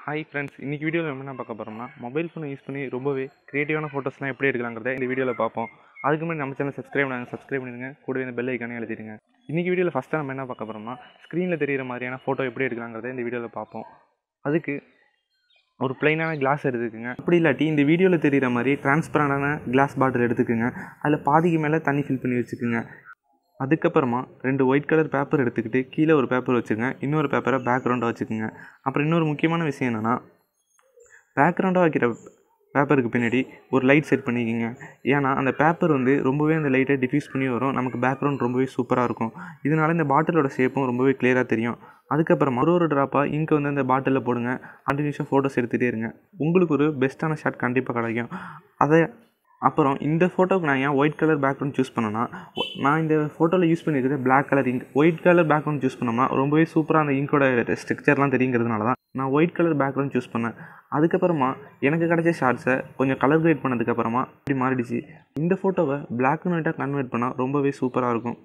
hi friends இன்றைக்கி வீடியோவில் என்ன பார்க்க போகிறோம்னா மொபைல் ஃபோனை யூஸ் பண்ணி ரொம்பவே க்ரியேட்டிவான ஃபோட்டோஸ்லாம் எப்படி எடுக்கலாங்கிறத இந்த வீடியோவில் பார்ப்போம் அதுக்கு முன்னாடி நம்ம சேனல் சப்ஸ்கிரைப் பண்ணாங்க சப்ஸ்கிரைப் பண்ணிடுங்க கூடவே இந்த பெல் ஐக்கானே எழுதிடுங்க இன்றைக்கி வீடியோவில் ஃபஸ்ட்டாக நம்ம என்ன பார்க்க போகிறோம்னா ஸ்க்ரீனில் தெரியிற மாதிரியான ஃபோட்டோ எப்படி எடுக்கலாங்கிறத இந்த வீடியோவில் பார்ப்போம் அதுக்கு ஒரு பிளைனான கிளாஸ் எடுத்துக்கோங்க அப்படி இல்லாட்டி இந்த வீடியோவில் தெரியிற மாதிரி டிரான்ஸ்பரண்டான கிளாஸ் பாட்டில் எடுத்துக்கோங்க அதில் பாதிக்கு மேலே தண்ணி ஃபில் பண்ணி வச்சுக்கோங்க அதுக்கப்புறமா ரெண்டு ஒயிட் கலர் பேப்பர் எடுத்துக்கிட்டு கீழே ஒரு பேப்பர் வச்சுக்கோங்க இன்னொரு பேப்பரை பேக்ரவுண்டாக வச்சுக்கோங்க அப்புறம் இன்னொரு முக்கியமான விஷயம் என்னென்னா பேக்ரவுண்டாக வைக்கிற பேப்பருக்கு பின்னாடி ஒரு லைட் செட் பண்ணிக்கோங்க ஏன்னா அந்த பேப்பர் வந்து ரொம்பவே அந்த லைட்டை டிஃப்யூஸ் பண்ணி வரும் நமக்கு பேக்ரவுண்ட் ரொம்பவே சூப்பராக இருக்கும் இதனால இந்த பாட்டிலோட ஷேப்பும் ரொம்பவே கிளியராக தெரியும் அதுக்கப்புறமா ஒரு ஒரு ட்ராப்பாக இங்கே வந்து அந்த பாட்டிலில் போடுங்க கண்டினியூஸாக ஃபோட்டோஸ் எடுத்துகிட்டே இருங்க உங்களுக்கு ஒரு பெஸ்ட்டான ஷாட் கண்டிப்பாக கிடைக்கும் அதை அப்புறம் இந்த ஃபோட்டோக்கு நான் ஏன் ஒயிட் கலர் பேக்ரவுண்ட் சூஸ் பண்ணேன்னா ஒ- நான் இந்த ஃபோட்டோவில் யூஸ் பண்ணியிருக்கிறது Black colour ink white colour background choose பண்ணோம்னா ரொம்பவே சூப்பராக அந்த இங்கோட ஸ்ட்ரக்சர்லாம் தெரியுங்கிறதுனால தான் நான் ஒயிட் கலர் பேக்ரவுண்ட் சூஸ் பண்ணேன் அதுக்கப்புறமா எனக்கு கிடைச்ச ஷார்ட்ஸை கொஞ்சம் கலர் கிரேட் பண்ணதுக்கப்புறமா இப்படி மாறிடுச்சு இந்த ஃபோட்டோவை Black அண்ட் ஒயிட்டாக கன்வெர்ட் பண்ணால் ரொம்பவே சூப்பராக இருக்கும்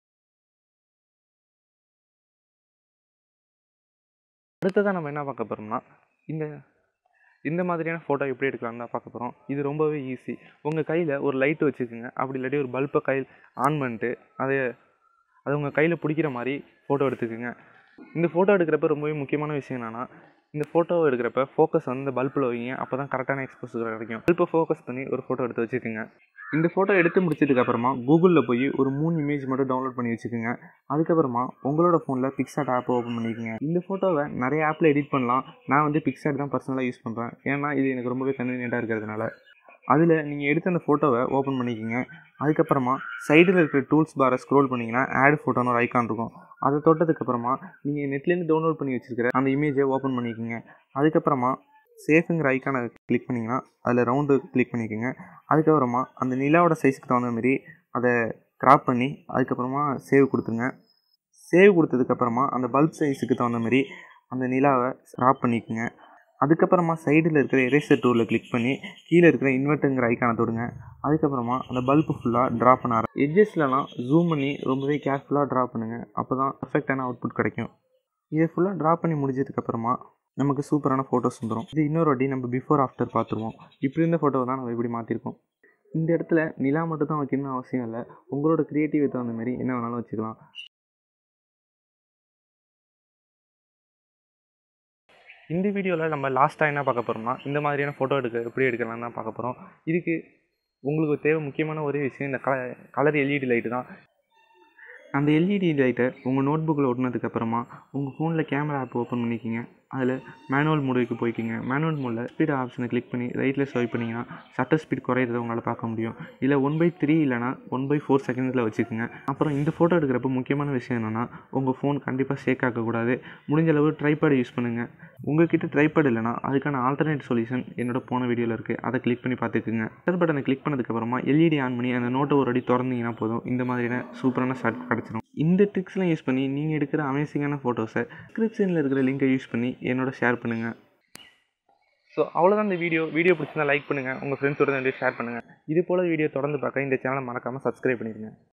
அடுத்ததாக நம்ம என்ன பார்க்க போகிறோம்னா இந்த இந்த மாதிரியான ஃபோட்டோ எப்படி எடுக்கலாம்னு தான் பார்க்க போகிறோம் இது ரொம்பவே ஈஸி உங்கள் கையில் ஒரு லைட்டு வச்சுக்கோங்க அப்படி இல்லாட்டி ஒரு பல்பை கையில் ஆன் பண்ணிட்டு அதை அது உங்கள் கையில் பிடிக்கிற மாதிரி ஃபோட்டோ எடுத்துக்கோங்க இந்த ஃபோட்டோ எடுக்கிறப்ப ரொம்பவே முக்கியமான விஷயம் என்னென்னா இந்த ஃபோட்டோவை எடுக்கிறப்ப ஃபோக்கஸ் வந்து இந்த பல்பில் வைங்க அப்போ தான் கரெக்டான எக்ஸ்போசர் கிடைக்கும் பல்பை ஃபோக்கஸ் பண்ணி ஒரு ஃபோட்டோ எடுத்து வச்சுக்கோங்க இந்த ஃபோட்டோ எடுத்து முடிச்சதுக்கு அப்புறமா கூகுளில் போய் ஒரு மூணு இமேஜ் மட்டும் டவுன்லோட் பண்ணி வச்சுக்கோங்க அதுக்கப்புறமா உங்களோட ஃபோனில் பிக்சாட் ஆப் ஓப்பன் பண்ணிக்கோங்க இந்த ஃபோட்டோவை நிறைய ஆப்பில் எடிட் பண்ணலாம் நான் வந்து பிக்சாட் தான் பர்சனலாக யூஸ் பண்ணுறேன் ஏன்னா இது எனக்கு ரொம்பவே கன்வீனியண்ட்டாக இருக்கிறதுனால அதில் நீங்கள் எடுத்த அந்த ஃபோட்டோவை ஓப்பன் பண்ணிக்கோங்க அதுக்கப்புறமா சைடில் இருக்கிற டூல்ஸ் பாரை ஸ்க்ரோல் பண்ணிங்கன்னா ஆட் ஃபோட்டோன்னு ஒரு ஐக்கான் இருக்கும் அதை தொட்டதுக்கப்புறமா நீங்கள் நெட்லேருந்து டவுன்லோட் பண்ணி வச்சிருக்கிற அந்த இமேஜை ஓப்பன் பண்ணிக்கோங்க அதுக்கப்புறமா சேஃபுங்கிற ஐக்கானை கிளிக் பண்ணிங்கன்னா அதில் ரவுண்டு கிளிக் பண்ணிக்கோங்க அதுக்கப்புறமா அந்த நிலாவோட சைஸ்க்கு தகுந்த மாதிரி அதை கிராப் பண்ணி அதுக்கப்புறமா சேவ் கொடுத்துருங்க சேவ் கொடுத்ததுக்கப்புறமா அந்த பல்ப் சைஸுக்கு தகுந்த மாதிரி அந்த நிலாவை கிராப் பண்ணிக்கோங்க அதுக்கப்புறமா சைடில் இருக்கிற எரேசர் டூலில் கிளிக் பண்ணி கீழே இருக்கிற இன்வெர்ட்டுங்கிற ஐக்கானை தொடுங்க அதுக்கப்புறமா அந்த பல்பு ஃபுல்லாக ட்ரா பண்ண ஆரம்பி எட்ஜஸ்லலாம் ஜூம் பண்ணி ரொம்பவே கேர்ஃபுல்லாக ட்ரா பண்ணுங்கள் அப்போ தான் பர்ஃபெக்டான அவுட்புட் கிடைக்கும் இதை ஃபுல்லாக ட்ரா பண்ணி முடிஞ்சதுக்கப்புறமா நமக்கு சூப்பரான ஃபோட்டோஸ் வந்துடும் இது இன்னொரு வாட்டி நம்ம பிஃபோர் ஆஃப்டர் பார்த்துருவோம் இப்படி இருந்த ஃபோட்டோ தான் நம்ம இப்படி மாற்றிருக்கோம் இந்த இடத்துல நிலா மட்டும் தான் வைக்கணும்னு அவசியம் இல்லை உங்களோட க்ரியேட்டிவ் தகுந்த மாதிரி என்ன வேணாலும் வச்சுக்கலாம் இந்த வீடியோவில் நம்ம லாஸ்ட்டாக என்ன பார்க்க போகிறோம்னா இந்த மாதிரியான ஃபோட்டோ எடுக்க எப்படி எடுக்கலாம்னு தான் பார்க்க போகிறோம் இதுக்கு உங்களுக்கு தேவை முக்கியமான ஒரே விஷயம் இந்த கல கலர் எல்இடி லைட்டு தான் அந்த எல்இடி லைட்டை உங்கள் நோட் புக்கில் ஒட்டினதுக்கப்புறமா உங்கள் ஃபோனில் கேமரா ஆப் ஓப்பன் பண்ணிக்கிங்க அதில் மேனுவல் மோடுக்கு போய்க்கிங்க மேனுவல் மோடில் ஸ்பீட் ஆப்ஷனை கிளிக் பண்ணி ரைட்டில் ஸ்வைப் பண்ணிங்கன்னா சட்டர் ஸ்பீட் குறையிறத உங்களால் பார்க்க முடியும் இல்லை ஒன் பை த்ரீ இல்லைனா ஒன் பை ஃபோர் செகண்ட்ஸில் வச்சுக்கோங்க அப்புறம் இந்த ஃபோட்டோ எடுக்கிறப்ப முக்கியமான விஷயம் என்னென்னா உங்கள் ஃபோன் கண்டிப்பாக ஷேக் ஆக்கக்கூடாது முடிஞ்ச அளவு ட்ரைபேட் யூஸ் பண்ணுங்கள் உங்ககிட்ட ட்ரைபேட் இல்லைனா அதுக்கான ஆல்டர்னேட் சொல்யூஷன் என்னோட போன வீடியோவில் இருக்குது அதை கிளிக் பண்ணி பார்த்துக்குங்க ஷட்டர் பட்டனை கிளிக் பண்ணதுக்கப்புறமா எல்இடி ஆன் பண்ணி அந்த நோட்டை ஒரு அடி திறந்தீங்கன்னா போதும் இந்த மாதிரியான சூப்பரான ஷாட் கிடச்சிடும் இந்த ட்ரிக்ஸ்லாம் யூஸ் பண்ணி நீங்கள் எடுக்கிற அமேசிங்கான ஃபோட்டோஸை டிஸ்கிரிப்ஷனில் இருக்கிற லிங்கை யூஸ் பண்ணி என்னோட ஷேர் பண்ணுங்கள் ஸோ அவ்வளோதான் இந்த வீடியோ வீடியோ பிடிச்சிருந்தா லைக் பண்ணுங்கள் உங்கள் ஃப்ரெண்ட்ஸோட ஷேர் பண்ணுங்கள் இது போல் வீடியோ தொடர்ந்து பார்க்க இந்த சேனலை மறக்காமல் சப்ஸ்கிரைப் பண்ணிடுங்க